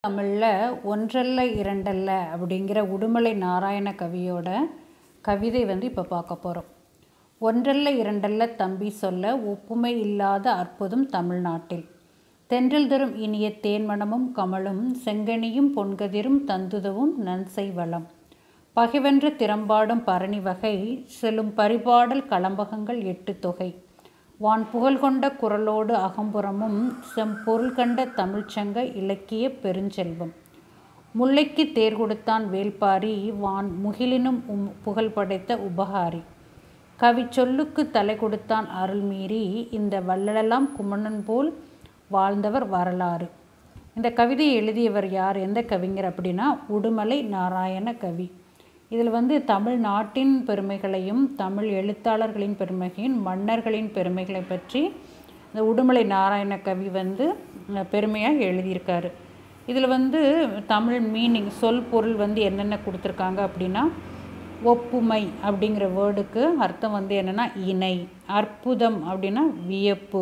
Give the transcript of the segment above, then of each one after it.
தமிழில் ஒன்றல்ல இரண்டல்ல அப்படிங்கிற உடுமலை நாராயண கவியோட கவிதை வந்து இப்போ பார்க்க போகிறோம் ஒன்றல்ல இரண்டல்ல தம்பி சொல்ல ஒப்புமை இல்லாத அற்புதம் தமிழ்நாட்டில் தென்றல் தரும் இனிய தேன்மணமும் கமலும் செங்கனியும் பொன்கதிரும் தந்துதவும் நன்செய் வளம் பகைவென்ற திறம்பாடும் பரணி வகை செல்லும் பரிபாடல் களம்பகங்கள் எட்டு தொகை வான் புகழ் கொண்ட குரலோடு அகம்புறமும் செம்பொருள் கண்ட தமிழ்ச்சங்க இலக்கிய பெருஞ்செல்வம் முல்லைக்கு தேர் கொடுத்தான் வேல்பாரி வான் முகிலினும் உம் புகழ் படைத்த உபகாரி கவி சொல்லுக்கு தலை கொடுத்தான் அருள்மீறி இந்த வள்ளலெல்லாம் குமணன் போல் வாழ்ந்தவர் வரலாறு இந்த கவிதையை எழுதியவர் யார் எந்த கவிஞர் அப்படின்னா உடுமலை நாராயண கவி இதில் வந்து தமிழ்நாட்டின் பெருமைகளையும் தமிழ் எழுத்தாளர்களின் பெருமைகளையும் மன்னர்களின் பெருமைகளை பற்றி இந்த உடுமலை நாராயண கவி வந்து பெருமையாக எழுதியிருக்காரு இதில் வந்து தமிழ் மீனிங் சொல் பொருள் வந்து என்னென்ன கொடுத்துருக்காங்க அப்படின்னா ஒப்புமை அப்படிங்கிற வேர்டுக்கு அர்த்தம் வந்து என்னென்னா இணை அற்புதம் அப்படின்னா வியப்பு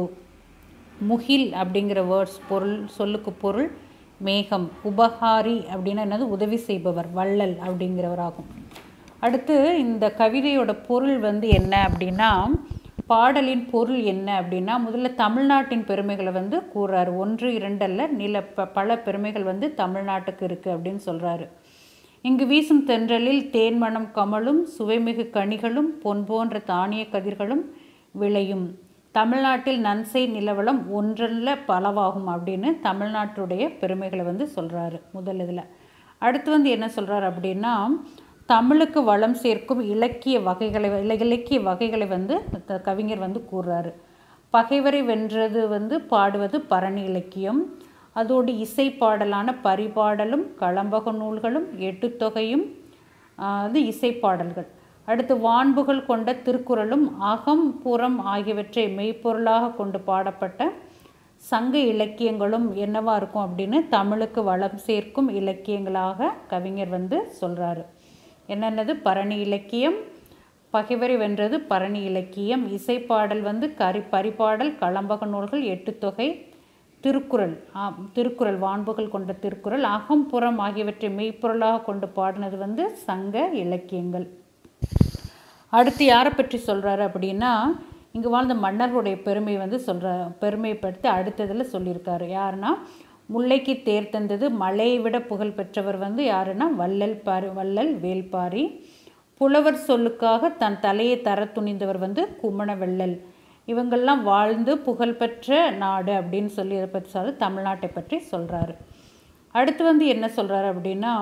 முகில் அப்படிங்கிற வேர்ட்ஸ் பொருள் சொல்லுக்கு பொருள் மேகம் உபகாரி அப்படின்னா என்னது உதவி செய்பவர் வள்ளல் அப்படிங்கிறவராகும் அடுத்து இந்த கவிதையோட பொருள் வந்து என்ன அப்படின்னா பாடலின் பொருள் என்ன அப்படின்னா முதல்ல தமிழ்நாட்டின் பெருமைகளை வந்து கூறாரு ஒன்று இரண்டல்ல நில ப பல பெருமைகள் வந்து தமிழ்நாட்டுக்கு இருக்குது அப்படின்னு சொல்கிறாரு இங்கு வீசும் தென்றலில் தேன்மணம் கமலும் சுவைமிகு கனிகளும் பொன் போன்ற தானிய கதிர்களும் விளையும் தமிழ்நாட்டில் நன்சை நிலவளம் ஒன்றல்ல பலவாகும் அப்படின்னு தமிழ்நாட்டுடைய பெருமைகளை வந்து சொல்கிறாரு முதல் இதில் அடுத்து வந்து என்ன சொல்கிறார் அப்படின்னா தமிழுக்கு வளம் சேர்க்கும் இலக்கிய வகைகளை இலக்கிய வகைகளை வந்து கவிஞர் வந்து கூறுறாரு பகைவரை வென்றது வந்து பாடுவது பரணி இலக்கியம் அதோடு இசை பாடலான பரிபாடலும் களம்பக நூல்களும் எட்டுத்தொகையும் அது இசைப்பாடல்கள் அடுத்து வான்புகள் கொண்ட திருக்குறளும் அகம் புறம் ஆகியவற்றை மெய்ப்பொருளாக கொண்டு பாடப்பட்ட சங்க இலக்கியங்களும் என்னவா இருக்கும் அப்படின்னு தமிழுக்கு வளம் சேர்க்கும் இலக்கியங்களாக கவிஞர் வந்து சொல்கிறாரு என்னென்னது பரணி இலக்கியம் பகைவரை வென்றது பரணி இலக்கியம் இசைப்பாடல் வந்து கரி பரிபாடல் களம்பக நூல்கள் எட்டுத்தொகை திருக்குறள் திருக்குறள் வான்புகள் கொண்ட திருக்குறள் அகம்புறம் ஆகியவற்றை மெய்ப்பொருளாக கொண்டு பாடினது வந்து சங்க இலக்கியங்கள் அடுத்து யாரை பற்றி சொல்கிறாரு அப்படின்னா இங்கே வாழ்ந்த மன்னர்களுடைய பெருமை வந்து சொல்கிற பெருமைப்படுத்தி அடுத்ததில் சொல்லியிருக்காரு யாருன்னா முல்லைக்கு தேர் தந்தது மலையை விட புகழ் பெற்றவர் வந்து யாருன்னா வள்ளல் பாரி வள்ளல் வேல்பாரி புலவர் சொல்லுக்காக தன் தலையை தர துணிந்தவர் வந்து குமண வெள்ளல் இவங்கெல்லாம் வாழ்ந்து புகழ்பெற்ற நாடு அப்படின்னு சொல்லி இதை பற்றி சொல்ல தமிழ்நாட்டை பற்றி சொல்கிறாரு அடுத்து வந்து என்ன சொல்கிறாரு அப்படின்னா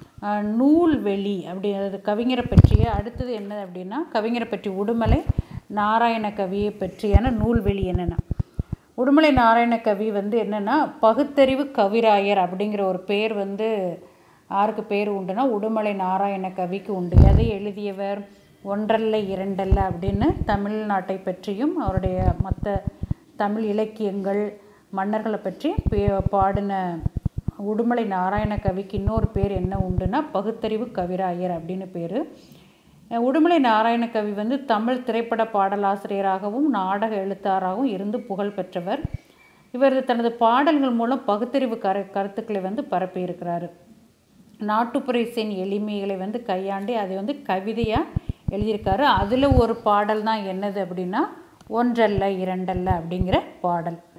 நூல்வெளி அப்படிங்கிறது கவிஞரை பற்றிய அடுத்தது என்ன அப்படின்னா கவிஞரை பற்றி உடுமலை நாராயண கவியை பற்றியான நூல்வெளி என்னென்னா உடுமலை நாராயண கவி வந்து என்னென்னா பகுத்தறிவு கவிராயர் அப்படிங்கிற ஒரு பேர் வந்து யாருக்கு பேர் உண்டுன்னா உடுமலை நாராயண கவிக்கு உண்டு எதை எழுதியவர் ஒன்றல்ல இரண்டல்ல அப்படின்னு தமிழ்நாட்டை பற்றியும் அவருடைய மற்ற தமிழ் இலக்கியங்கள் மன்னர்களை பற்றி பாடின உடுமலை நாராயண கவிக்கு இன்னொரு பேர் என்ன உண்டுன்னா பகுத்தறிவு கவிராயர் அப்படின்னு பேர் உடுமலை நாராயண கவி வந்து தமிழ் திரைப்பட பாடலாசிரியராகவும் நாடக எழுத்தாராகவும் இருந்து புகழ் பெற்றவர் இவர் தனது பாடல்கள் மூலம் பகுத்தறிவு கரு கருத்துக்களை வந்து பரப்பியிருக்கிறாரு நாட்டுப்புற இசையின் எளிமைகளை வந்து கையாண்டு அதை வந்து கவிதையாக எழுதியிருக்காரு அதில் ஒரு பாடல் தான் என்னது அப்படின்னா ஒன்றல்ல இரண்டல்ல அப்படிங்கிற பாடல்